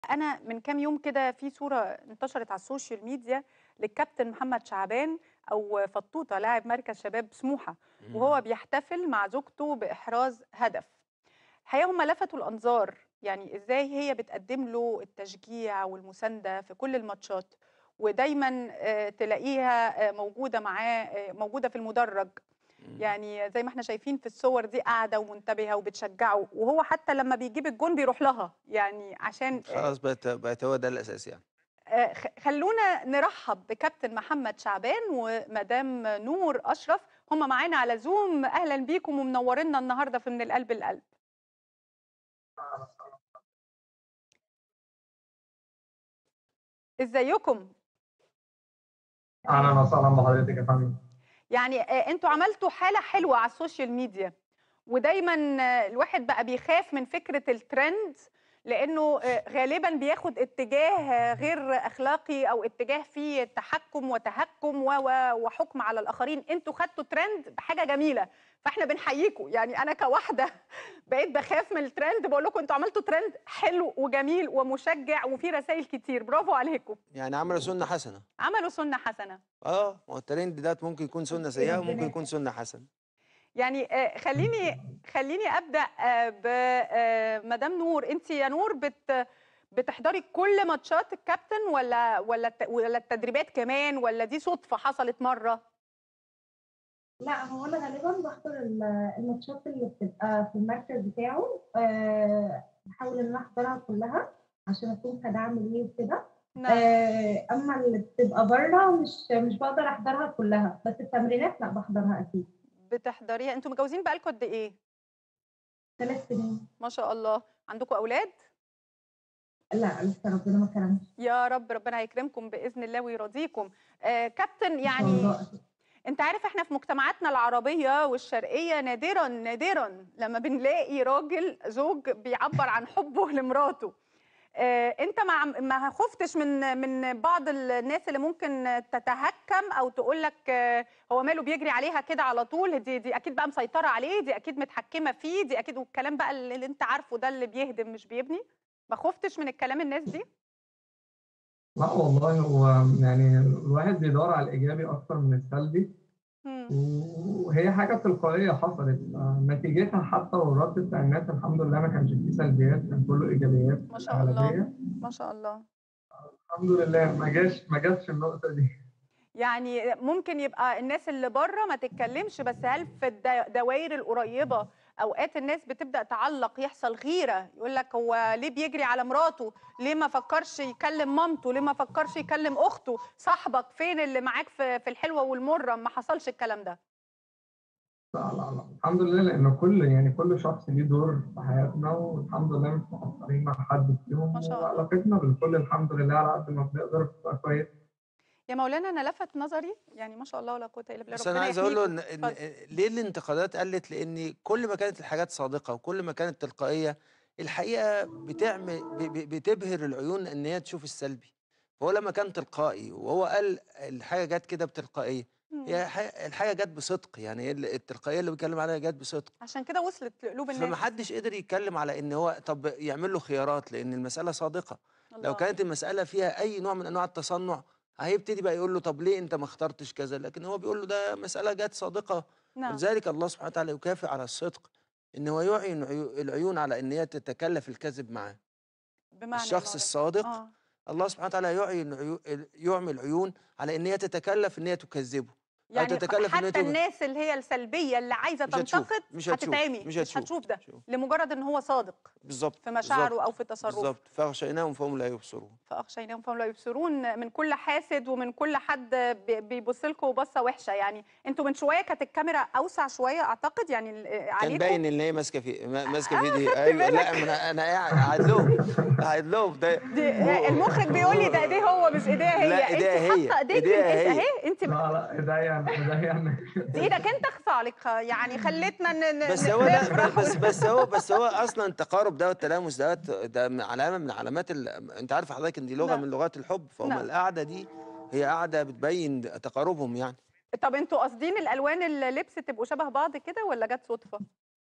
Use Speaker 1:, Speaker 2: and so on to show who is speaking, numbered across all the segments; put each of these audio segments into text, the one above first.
Speaker 1: أنا من كام يوم كده في صورة انتشرت على السوشيال ميديا للكابتن محمد شعبان أو فطوطة لاعب مركز شباب سموحة وهو
Speaker 2: إمم.
Speaker 1: بيحتفل مع زوجته بإحراز هدف الحقيقة هم لفتوا الأنظار يعني إزاي هي بتقدم له التشجيع والمساندة في كل الماتشات ودايما آه، تلاقيها آه، موجودة معاه آه، موجودة في المدرج
Speaker 2: إمم.
Speaker 1: يعني زي ما احنا شايفين في الصور دي قاعدة ومنتبهة وبتشجعه وهو حتى لما بيجيب الجون بيروح لها يعني عشان آه،
Speaker 2: خلاص بقت بقت هو ده الأساس يعني.
Speaker 1: آه، خ- خلونا نرحب بكابتن محمد شعبان ومدام نور أشرف هم معانا على زوم أهلا بيكم ومنورينا النهاردة في من القلب القلب ازيكم
Speaker 3: اهلا وسهلا بحضرتك يا فندم
Speaker 1: يعني آه، انتوا عملتوا حالة حلوة على السوشيال ميديا ودايما آه، الواحد بقى بيخاف من فكرة الترند لانه آه، غالبا بياخد اتجاه آه، غير اخلاقي او اتجاه فيه تحكم وتهكم و- و- وحكم على الاخرين انتوا خدتوا ترند بحاجة جميلة فاحنا بنحييكم يعني انا كواحدة بقيت بخاف من الترند بقول لكم انتوا عملتوا ترند حلو وجميل ومشجع وفيه رسائل كتير برافو عليكم
Speaker 2: يعني عملوا سُنّة حسنة.
Speaker 1: عملوا سنة حسنة
Speaker 2: آه، ما هو الترند ده ممكن يكون سُنّة سيئة وممكن يكون سُنّة حسنة.
Speaker 1: يعني آه، خليني خليني ابدا بمدام نور انت يا نور بت بتحضري كل ماتشات الكابتن ولا ولا الت- ولا التدريبات كمان ولا دي صدفه حصلت مره
Speaker 4: لا هو انا غالبا بحضر ال- الماتشات اللي بتبقى في المركز بتاعه آه، بحاول ان انا احضرها كلها عشان اكون كدعم ليه وكده
Speaker 1: نعم
Speaker 4: آه، اما اللي بتبقى بره مش مش بقدر احضرها كلها بس التمرينات لا بحضرها اكيد
Speaker 1: بتحضريها انتوا متجوزين بقالكم قد ايه
Speaker 4: ثلاث سنين
Speaker 1: ما شاء الله عندكم اولاد
Speaker 4: لا لسه ربنا ما كرمش
Speaker 1: يا رب ربنا هيكرمكم باذن الله ويرضيكم آه كابتن
Speaker 4: ان شاء
Speaker 1: يعني
Speaker 4: الله
Speaker 1: انت عارف احنا في مجتمعاتنا العربية والشرقية نادرا نادرا لما بنلاقي راجل زوج بيعبر عن حبه لمراته اه انت ما ما خفتش من من بعض الناس اللي ممكن تتهكم او تقول لك اه هو ماله بيجري عليها كده على طول دي دي اكيد بقى مسيطرة عليه دي اكيد متحكمة فيه دي اكيد والكلام بقى اللي اللي انت عارفه ده اللي بيهدم مش بيبني ما خفتش من الكلام الناس دي
Speaker 3: لا والله هو يعني الواحد بيدور على الايجابي اكتر من السلبي
Speaker 1: مم.
Speaker 3: وهي حاجه تلقائيه حصلت آه، نتيجتها حتى والرد بتاع الناس الحمد لله ما كانش فيه سلبيات كان كله ايجابيات
Speaker 1: ما شاء الله.
Speaker 3: اغلبيه
Speaker 1: ما شاء الله
Speaker 3: الحمد لله ما جاش ما جاتش النقطه دي
Speaker 1: يعني ممكن يبقى الناس اللي بره ما تتكلمش بس هل في الدوائر القريبه اوقات الناس بتبدا تعلق يحصل غيره يقول لك هو ليه بيجري على مراته ليه ما فكرش يكلم مامته ليه ما فكرش يكلم اخته صاحبك فين اللي معاك في في الحلوه والمره ما حصلش الكلام ده
Speaker 3: لا لا لا الحمد لله لان كل يعني كل شخص ليه دور في حياتنا والحمد لله مش مقصرين مع حد فيهم
Speaker 1: ما شاء الله.
Speaker 3: وعلاقتنا بالكل الحمد لله على قد ما بنقدر بتبقى كويس
Speaker 1: يا مولانا انا لفت نظري يعني ما شاء الله ولا قوه الا بالله
Speaker 2: بس أنا
Speaker 1: ربنا
Speaker 2: عايز أقول له إن
Speaker 1: يحميكم.
Speaker 2: إن
Speaker 1: اتفضل.
Speaker 2: ليه الانتقادات قلّت؟ لإن كل ما كانت الحاجات صادقة وكل ما كانت تلقائية، الحقيقة بتعمل ب ب بتبهر العيون إن هي تشوف السلبي. فهو لمّا كان تلقائي وهو قال الحاجة جات كده بتلقائية،
Speaker 1: مم.
Speaker 2: هي ح الحاجة جات بصدق، يعني هي ال التلقائية اللي بيتكلم عليها جات بصدق.
Speaker 1: عشان كده وصلت لقلوب
Speaker 2: فما
Speaker 1: الناس
Speaker 2: حدش قدر يتكلم على إن هو طب يعمل له خيارات، لإن المسألة صادقة. لو
Speaker 1: الله.
Speaker 2: كانت المسألة فيها أي نوع من أنواع التصنُّع، هيبتدي بقى يقول له طب ليه أنت ما اخترتش كذا؟ لكن هو بيقول له ده مسألة جات صادقة،
Speaker 1: نعم
Speaker 2: ولذلك الله سبحانه وتعالى يكافئ على الصدق، إن هو يُعين عيو العيون على إن هي تتكلّف الكذب معاه.
Speaker 1: بمعنى
Speaker 2: الشخص
Speaker 1: الواضح.
Speaker 2: الصادق
Speaker 1: اه
Speaker 2: الله سبحانه وتعالى يُعين عيو ال يُعمي العيون على إن هي تتكلّف إن هي تكذبه، أو
Speaker 1: يعني
Speaker 2: تتكلّف إن هي
Speaker 1: حتى
Speaker 2: تب
Speaker 1: الناس اللي هي السلبيه اللي عايزه
Speaker 2: مش هتشوف،
Speaker 1: تنتقد
Speaker 2: مش هتشوف،
Speaker 1: هتتعمي
Speaker 2: مش
Speaker 1: مش
Speaker 2: هتشوف،
Speaker 1: هتشوف ده
Speaker 2: شوف.
Speaker 1: لمجرد ان هو صادق
Speaker 2: بالضبط،
Speaker 1: في مشاعره
Speaker 2: بالضبط،
Speaker 1: او في تصرفه
Speaker 2: بالضبط، فأغشيناهم فهم لا يبصرون.
Speaker 1: فاخشيناهم فهم لا يبصرون من كل حاسد ومن كل حد بي- بيبص لكم بصه وحشه يعني انتوا من شويه كانت الكاميرا اوسع شويه اعتقد يعني ال-
Speaker 2: كان
Speaker 1: عليكم
Speaker 2: باين إن هي ماسكة في ما ماسكة في إيدي
Speaker 1: خدت
Speaker 2: أيوه
Speaker 1: بالك.
Speaker 2: لأ ما أنا أنا قاعد قاعد لهم قاعد لهم ده
Speaker 1: دي المخرج بيقول لي ده ايديه هو مش ايديها هي
Speaker 2: لا، إيديها
Speaker 1: انت
Speaker 2: هي،
Speaker 1: حاطه ايديك
Speaker 2: إيديها
Speaker 1: في
Speaker 2: هي.
Speaker 1: اهي انت
Speaker 3: لا لا ايديا ايديا
Speaker 1: دي ايدك انت اخفى عليك يعني خلتنا ن- ن-
Speaker 2: بس هو لا
Speaker 1: نفرح
Speaker 2: بس بس هو بس هو اصلا التقارب ده والتلامس ده ده من علامه من علامات ال... انت عارف حضرتك ان دي لغه
Speaker 1: نعم.
Speaker 2: من لغات الحب فهم
Speaker 1: نعم.
Speaker 2: القعده دي هي قعده بتبين تقاربهم يعني
Speaker 1: طب انتوا قاصدين الالوان اللبس تبقوا شبه بعض كده ولا جت صدفه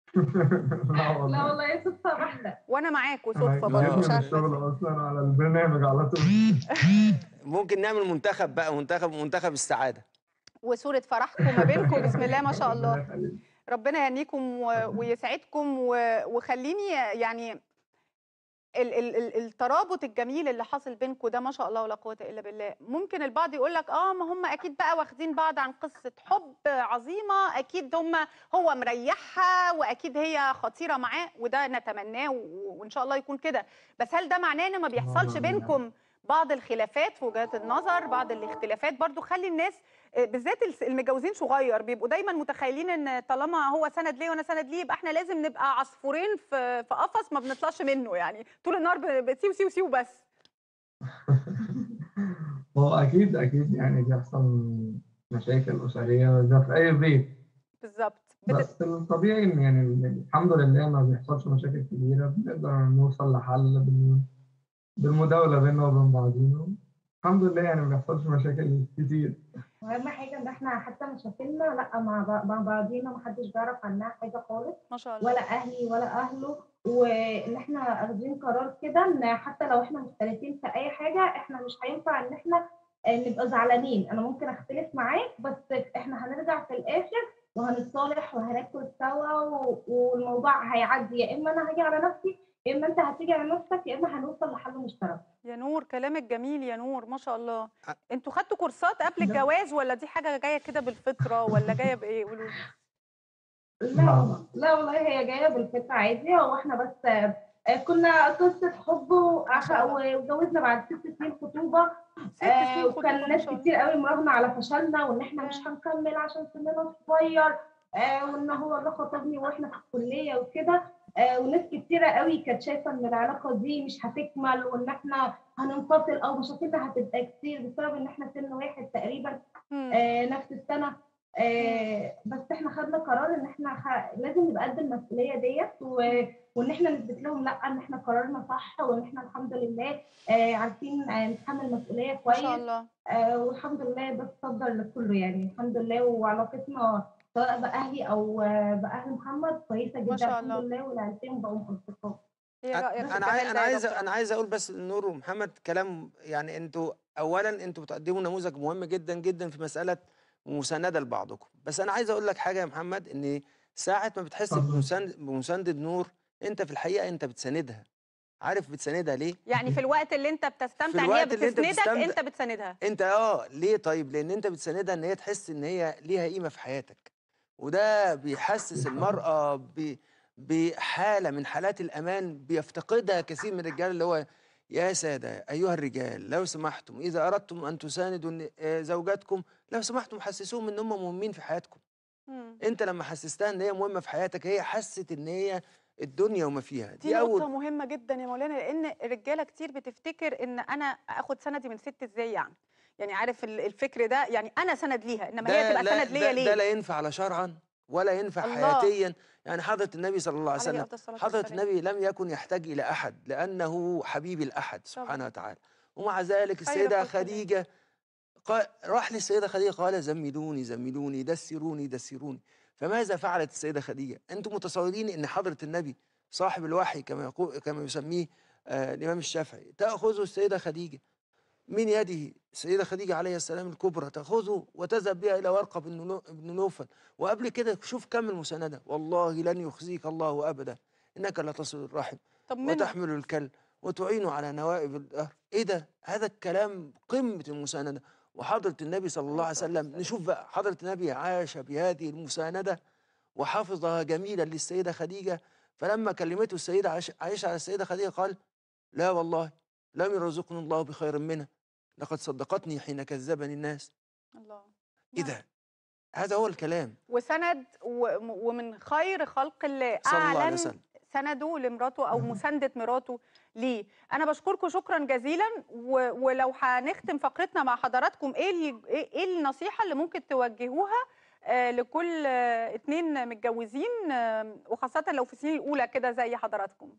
Speaker 3: لا
Speaker 4: لا
Speaker 3: والله
Speaker 4: والله صدفة واحدة
Speaker 1: وانا معاكوا
Speaker 3: أنا
Speaker 1: صدفه برضه
Speaker 3: جايبني
Speaker 1: مش
Speaker 3: من
Speaker 1: عارفه
Speaker 3: الشغل
Speaker 1: إزاي.
Speaker 3: اصلا على البرنامج على طول
Speaker 2: ممكن نعمل منتخب بقى منتخب منتخب السعاده
Speaker 1: وصوره فرحكم ما بينكم بسم الله ما شاء الله
Speaker 3: ربنا يخليك.
Speaker 1: ربنا يهنيكم و- ويسعدكم و- وخليني يعني ال ال ال الترابط الجميل اللي حاصل بينكم ده ما شاء الله ولا قوة إلا بالله ممكن البعض يقول لك اه ما هم أكيد بقى واخدين بعض عن قصة حب عظيمة أكيد هم هو مريحها وأكيد هي خطيرة معاه وده نتمناه و- وإن شاء الله يكون كده بس هل ده معناه إن ما بيحصلش
Speaker 3: آمين.
Speaker 1: بينكم بعض الخلافات في وجهات النظر بعض الاختلافات برضو خلي الناس آه، بالذات الس- المتجوزين صغير بيبقوا دايما متخيلين ان طالما هو سند ليه وانا سند ليه يبقى احنا لازم نبقى عصفورين في في قفص ما بنطلعش منه يعني طول النهار ب- بتسيو سيو سيو بس
Speaker 3: هو اكيد اكيد يعني بيحصل مشاكل اسريه ده في اي بيت
Speaker 1: بالظبط بت...
Speaker 3: بس الطبيعي ان يعني الحمد لله ما بيحصلش مشاكل كبيره بنقدر نوصل لحل بال- بالمداوله بيننا وبين بعضينا الحمد لله يعني ما بيحصلش مشاكل كتير
Speaker 4: واهم حاجه ان احنا حتى مشاكلنا لا مع بع- مع بعضينا محدش بيعرف عنها حاجه خالص
Speaker 1: ما شاء الله
Speaker 4: ولا اهلي ولا اهله وان احنا اخدين قرار كده ان حتى لو احنا مختلفين في اي حاجه احنا مش هينفع ان احنا آه، نبقى زعلانين انا ممكن اختلف معاك بس احنا هنرجع في الاخر وهنتصالح وهناكل سوا و- والموضوع هيعدي يا اما انا هاجي على نفسي يا اما انت هتيجي على نفسك يا اما هنوصل لحل مشترك
Speaker 1: يا نور كلامك جميل يا نور ما شاء الله
Speaker 2: أ-
Speaker 1: انتوا خدتوا كورسات قبل
Speaker 3: لا.
Speaker 1: الجواز ولا دي حاجه جايه كده بالفطره ولا جايه بايه قولوا لي.
Speaker 4: لا لا والله هي جايه بالفكره عادي هو احنا بس آه، آه، كنا قصه حب وأخ-
Speaker 1: شاء الله.
Speaker 4: واتجوزنا بعد ست سنين خطوبه
Speaker 1: ست
Speaker 4: آه،
Speaker 1: سنين خطوبة
Speaker 4: وكان
Speaker 1: ما
Speaker 4: ناس
Speaker 1: شاء الله.
Speaker 4: كتير قوي مراهنه على فشلنا وان احنا مش
Speaker 1: آه.
Speaker 4: هنكمل عشان سننا صغير آه، وان هو اللي خطبني واحنا في الكليه وكده آه، وناس كتيره قوي كانت شايفه ان العلاقه دي مش هتكمل وان احنا هننفصل او مشاكلنا هتبقى كتير بسبب ان احنا سن واحد تقريبا
Speaker 1: مم.
Speaker 4: آه، نفس السنه آه، بس احنا خدنا قرار ان احنا خ... لازم نبقى قد المسؤوليه ديت و... وان احنا نثبت لهم لا ان احنا قرارنا صح وان احنا الحمد لله آه، عارفين آه، نتحمل المسؤوليه
Speaker 1: ما
Speaker 4: كويس
Speaker 1: شاء الله
Speaker 4: آه، والحمد لله ده تصدر لكله يعني الحمد لله وعلاقتنا سواء باهلي او آه، باهل محمد كويسه جدا
Speaker 1: شاء
Speaker 4: الحمد
Speaker 1: الله.
Speaker 4: لله والعيلتين بقوا اصدقاء
Speaker 1: ايه رايك في
Speaker 2: انا عاي-
Speaker 1: الجمال
Speaker 2: انا
Speaker 1: ده يا
Speaker 2: عايز
Speaker 1: دكتور؟
Speaker 2: انا عايز اقول بس نور ومحمد كلام يعني انتوا اولا انتوا بتقدموا نموذج مهم جدا جدا في مساله مسانده لبعضكم بس انا عايز اقول لك حاجه يا محمد ان ساعه ما بتحس
Speaker 3: اتفضل.
Speaker 2: بمساند بمسانده نور انت في الحقيقه انت بتساندها عارف بتساندها ليه
Speaker 1: يعني في الوقت اللي انت بتستمتع ان هي
Speaker 2: الوقت اللي انت
Speaker 1: بتسندك
Speaker 2: بتستمتع-
Speaker 1: انت بتساندها
Speaker 2: انت اه ليه طيب لان انت بتساندها ان هي تحس ان هي ليها قيمه في حياتك وده بيحسس المراه ب... بحاله من حالات الامان بيفتقدها كثير من الرجال اللي هو يا ساده ايها الرجال لو سمحتم اذا اردتم ان تساندوا ن- آه، زوجاتكم لو سمحتم حسسوهم ان هم مهمين في حياتكم
Speaker 1: مم.
Speaker 2: انت لما حسستها ان هي مهمه في حياتك هي حست ان هي الدنيا وما فيها
Speaker 1: دي
Speaker 2: دي
Speaker 1: نقطة
Speaker 2: اول
Speaker 1: مهمة جدا يا مولانا لأن الرجالة كتير بتفتكر إن أنا آخد سندي من ست إزاي يعني؟ يعني عارف ال- الفكر ده يعني أنا سند ليها إنما هي تبقى
Speaker 2: لا
Speaker 1: سند ليا
Speaker 2: ده,
Speaker 1: ليه؟
Speaker 2: ده لا ينفع لا شرعا ولا ينفع
Speaker 1: الله.
Speaker 2: حياتيا يعني حضره النبي صلى الله عليه
Speaker 1: عليه
Speaker 2: وسلم
Speaker 1: أفضل الصلاة
Speaker 2: حضرة
Speaker 1: والسلام.
Speaker 2: النبي لم يكن يحتاج إلى أحد لأنه حبيب الأحد سبحانه وتعالى ومع ذلك
Speaker 1: خير
Speaker 2: السيدة
Speaker 1: خلق الله.
Speaker 2: خديجة قا- راح للسيدة خديجة قال زملوني زملوني دسروني دسروني فماذا فعلت السيدة خديجة؟ أنتم متصورين أن حضرة النبي صاحب الوحي كما يقول كما يسميه آه الإمام الشافعي تأخذه السيدة خديجة من يده السيدة خديجة عليه السلام الكبرى تأخذه وتذهب بها إلى ورقة بن نو- بن نوفل وقبل كده شوف كم المساندة والله لن يخزيك الله أبدا إنك لا تصل الرحم
Speaker 1: طمنوا
Speaker 2: وتحمل الكل وتعين على نوائب الدهر ايه ده هذا الكلام قمه المسانده وحضره النبي صلى الله عليه
Speaker 1: الصلاة
Speaker 2: وسلم
Speaker 1: والسلام.
Speaker 2: نشوف بقى حضره النبي عاش بهذه المسانده وحفظها جميلا للسيده خديجه فلما كلمته السيده عائشه عائشة على السيده خديجه قال لا والله لم يرزقني الله بخير منها لقد صدقتني حين كذبني الناس
Speaker 1: الله
Speaker 2: ايه
Speaker 1: نعم.
Speaker 2: ده هذا هو الكلام
Speaker 1: وسند و- ومن خير خلق الله
Speaker 2: صلى الله عليه
Speaker 1: أعلن
Speaker 2: وسلم
Speaker 1: سنده لمراته أو
Speaker 3: مم.
Speaker 1: مساندة مراته ليه أنا بشكركم شكرا جزيلا و- ولو هنختم فقرتنا مع حضراتكم إيه ال- إيه إيه النصيحة اللي ممكن توجهوها آه، لكل آه، اتنين متجوزين آه، وخاصة لو في السنين الأولى كده زي حضراتكم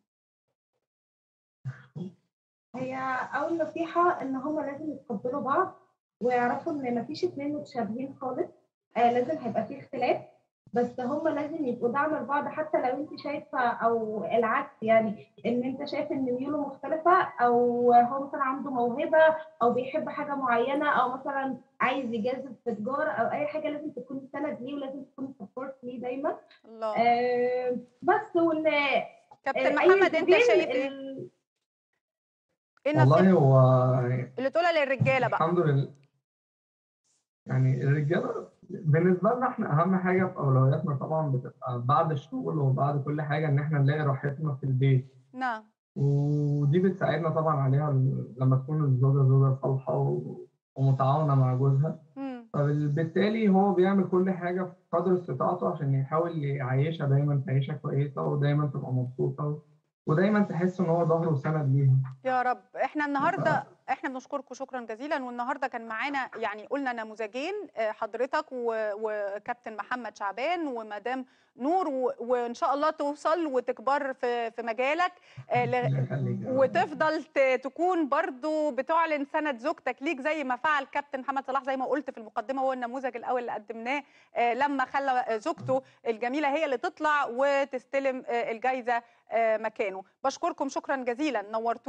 Speaker 4: هي اول نصيحه ان هما لازم يتقبلوا بعض ويعرفوا ان مفيش اتنين متشابهين خالص آه لازم هيبقى فيه اختلاف بس هم لازم يبقوا دعم لبعض حتى لو انت شايفه او العكس يعني ان انت شايف ان ميوله مختلفه او هو مثلا عنده موهبه او بيحب حاجه معينه او مثلا عايز يجازف في تجاره او اي حاجه لازم تكون سند ليه ولازم تكون سبورت ليه دايما
Speaker 1: الله
Speaker 4: آه بس وان
Speaker 1: كابتن
Speaker 4: أي
Speaker 1: محمد انت
Speaker 4: زوجين
Speaker 1: شايف ايه
Speaker 4: ال-
Speaker 1: ايه
Speaker 3: والله
Speaker 1: النصيحه
Speaker 3: هو
Speaker 1: اللي تقولها للرجاله بقى
Speaker 3: الحمد لله يعني الرجاله بالنسبه لنا احنا اهم حاجه في اولوياتنا طبعا بتبقى بعد الشغل وبعد كل حاجه ان احنا نلاقي راحتنا في البيت
Speaker 1: نعم
Speaker 3: ودي بتساعدنا طبعا عليها ال- لما تكون الزوجه زوجه صالحه و- ومتعاونه مع جوزها
Speaker 1: مم.
Speaker 3: فبالتالي هو بيعمل كل حاجه في قدر استطاعته عشان يحاول يعيشها دايما تعيشه كويسه ودايما تبقى مبسوطه ودايما تحس ان هو ظهره وسند ليها
Speaker 1: يا رب احنا النهارده احنا بنشكركم شكرا جزيلا والنهارده كان معانا يعني قلنا نموذجين آه، حضرتك و- وكابتن محمد شعبان ومدام نور و- وان شاء الله توصل وتكبر في في مجالك آه، ل-
Speaker 3: الله يخليك يا رب.
Speaker 1: وتفضل ت- تكون برضو بتعلن سند زوجتك ليك زي ما فعل كابتن محمد صلاح زي ما قلت في المقدمه هو النموذج الاول اللي قدمناه آه، لما خلى زوجته الجميله هي اللي تطلع وتستلم آه، الجائزه آه، مكانه بشكركم شكرا جزيلا نورتوا